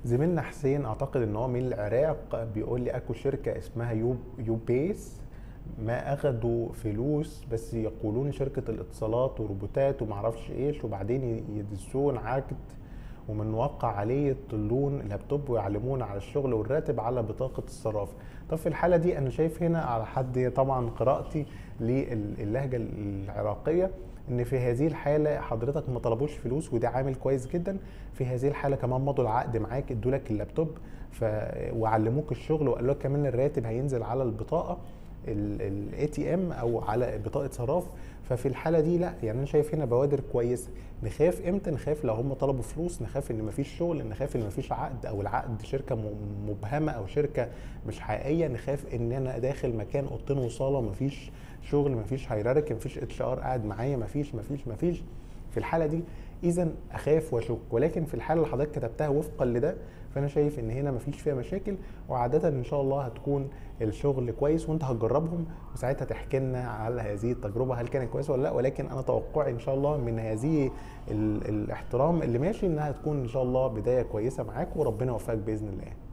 زميلنا حسين اعتقد ان هو من العراق بيقول لي اكو شركه اسمها يو يو بيس ما اخدوا فلوس بس يقولون شركه الاتصالات وروبوتات ومعرفش ايش وبعدين يدسون عقد ومن وقع عليه يطلون اللابتوب ويعلمون على الشغل والراتب على بطاقه الصرافه طب في الحاله دي انا شايف هنا على حد طبعا قراءتي للهجه العراقيه ان في هذه الحاله حضرتك ما طلبوش فلوس وده عامل كويس جدا في هذه الحاله كمان مضوا العقد معاك ادوا لك اللابتوب ف... وعلموك الشغل وقالوا لك كمان الراتب هينزل على البطاقه الاي تي ام او على بطاقه صراف ففي الحاله دي لا يعني انا شايف هنا بوادر كويسه نخاف امتى نخاف لو هم طلبوا فلوس نخاف ان مفيش شغل نخاف ان مفيش عقد او العقد شركه مبهمه او شركه مش حقيقيه نخاف ان انا داخل مكان اوضتين وصاله مفيش شغل مفيش هيراركي مفيش اتش ار قاعد معايا مفيش مفيش مفيش في الحاله دي اذا اخاف واشك ولكن في الحاله اللي حضرتك كتبتها وفقا لده فانا شايف ان هنا مفيش فيها مشاكل وعاده ان شاء الله هتكون الشغل كويس وانت هتجربهم وساعتها تحكي لنا على هذه التجربه هل كانت كويسه ولا لا ولكن انا توقعي ان شاء الله من هذه الاحترام اللي ماشي انها تكون ان شاء الله بدايه كويسه معاك وربنا يوفقك باذن الله